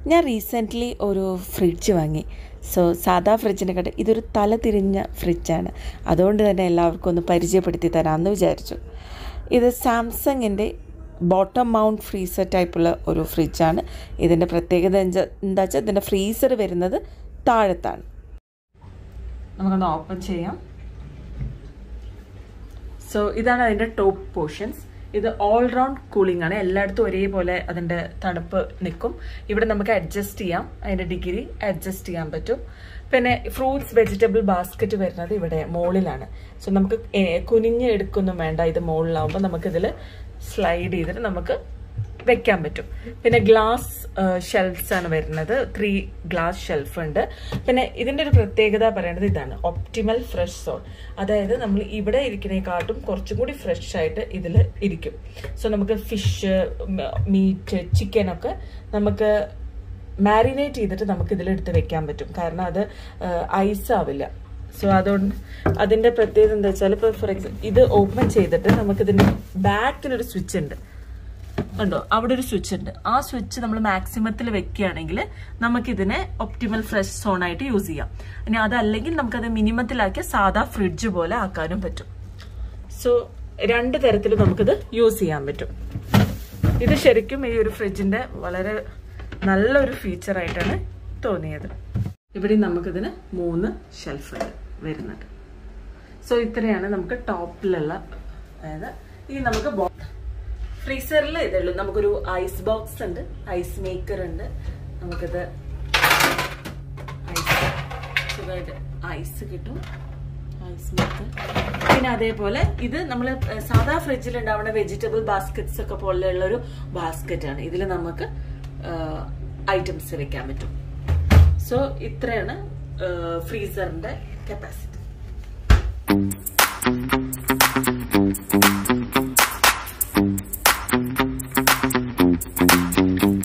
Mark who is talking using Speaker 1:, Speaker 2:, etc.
Speaker 1: ഞാൻ റീസെൻ്റ്ലി ഒരു ഫ്രിഡ്ജ് വാങ്ങി സോ സാധാ ഫ്രിഡ്ജിനെക്കാട്ട് ഇതൊരു തല തിരിഞ്ഞ ഫ്രിഡ്ജാണ് അതുകൊണ്ട് തന്നെ എല്ലാവർക്കും ഒന്ന് പരിചയപ്പെടുത്തി തരാമെന്ന് വിചാരിച്ചു ഇത് സാംസങ്ങിൻ്റെ ബോട്ടം മൗണ്ട് ഫ്രീസർ ടൈപ്പുള്ള ഒരു ഫ്രിഡ്ജാണ് ഇതിൻ്റെ പ്രത്യേകത എന്താ എന്താ വെച്ചാൽ ഇതിൻ്റെ ഫ്രീസർ വരുന്നത് താഴത്താണ് നമുക്കൊന്ന് ഓപ്പൺ ചെയ്യാം സോ ഇതാണ് അതിൻ്റെ ടോപ്പ് പോർഷൻസ് ഇത് ഓൾ റൗണ്ട് കൂളിംഗ് ആണ് എല്ലായിടത്തും ഒരേപോലെ അതിൻ്റെ തണുപ്പ് നിൽക്കും ഇവിടെ നമുക്ക് അഡ്ജസ്റ്റ് ചെയ്യാം അതിൻ്റെ ഡിഗ്രി അഡ്ജസ്റ്റ് ചെയ്യാൻ പറ്റും പിന്നെ ഫ്രൂട്ട്സ് വെജിറ്റബിൾ ബാസ്ക്കറ്റ് വരുന്നത് ഇവിടെ മുകളിലാണ് സോ നമുക്ക് കുനിഞ്ഞ് എടുക്കൊന്നും വേണ്ട ഇത് മുകളിലാവുമ്പോൾ നമുക്കിതിൽ സ്ലൈഡ് ചെയ്തിട്ട് നമുക്ക് വെക്കാൻ പറ്റും പിന്നെ ഗ്ലാസ് ഷെൽഫ്സ് ആണ് വരുന്നത് ത്രീ ഗ്ലാസ് ഷെൽഫ് ഉണ്ട് പിന്നെ ഇതിന്റെ ഒരു പ്രത്യേകത പറയുന്നത് ഇതാണ് ഒപ്റ്റിമൽ ഫ്രഷ് സോൺ അതായത് നമ്മൾ ഇവിടെ ഇരിക്കുന്നതിനെക്കാട്ടും കുറച്ചും കൂടി ഫ്രഷ് ആയിട്ട് ഇതിൽ ഇരിക്കും സോ നമുക്ക് ഫിഷ് മീറ്റ് ചിക്കൻ ഒക്കെ നമുക്ക് മാരിനേറ്റ് ചെയ്തിട്ട് നമുക്ക് ഇതിലെടുത്ത് വെക്കാൻ പറ്റും കാരണം അത് ഐസ് ആവില്ല സോ അതുകൊണ്ട് അതിന്റെ പ്രത്യേകത എന്താ വെച്ചാൽ ഇപ്പോൾ ഫോർ എക്സാമ്പിൾ ഇത് ഓപ്പൺ ചെയ്തിട്ട് നമുക്കിതിന്റെ ബാക്കിലൊരു സ്വിച്ച് ഉണ്ട് ഉണ്ടോ അവിടെ ഒരു സ്വിച്ച് ഉണ്ട് ആ സ്വിച്ച് നമ്മൾ മാക്സിമത്തിൽ വെക്കുകയാണെങ്കിൽ നമുക്കിതിനെ ഒപ്റ്റിമൽ ഫ്രഷ് സോൺ ആയിട്ട് യൂസ് ചെയ്യാം ഇനി അതല്ലെങ്കിൽ നമുക്കത് മിനിമത്തിലാക്കിയ സാധാ ഫ്രിഡ്ജ് പോലെ ആക്കാനും പറ്റും സോ രണ്ട് തരത്തിൽ നമുക്കിത് യൂസ് ചെയ്യാൻ പറ്റും ഇത് ശരിക്കും ഈ ഒരു ഫ്രിഡ്ജിന്റെ വളരെ നല്ലൊരു ഫീച്ചർ ആയിട്ടാണ് തോന്നിയത് ഇവിടെ നമുക്കിതിന് മൂന്ന് ഷെൽഫ് വരുന്നുണ്ട് സോ ഇത്രയാണ് നമുക്ക് ടോപ്പിലുള്ള അതായത് ഈ നമുക്ക് ഫ്രീസറിൽ ഇതേ ഉള്ളൂ നമുക്കൊരു ഐസ് ബോക്സ് ഉണ്ട് ഐസ് മേക്കർ ഉണ്ട് നമുക്കിത് ഐസ് സുഖമായിട്ട് ഐസ് കിട്ടും ഐസ് മേക്കർ പിന്നെ അതേപോലെ ഇത് നമ്മൾ സാധാ ഫ്രിഡ്ജിൽ ഉണ്ടാവുന്ന വെജിറ്റബിൾ ബാസ്ക്കറ്റ്സ് ഒക്കെ പോലെയുള്ള ഒരു ബാസ്ക്കറ്റ് ആണ് ഇതിൽ നമുക്ക് ഐറ്റംസ് വെക്കാൻ പറ്റും സോ ഇത്രയാണ് ഫ്രീസറിന്റെ കപ്പാസിറ്റി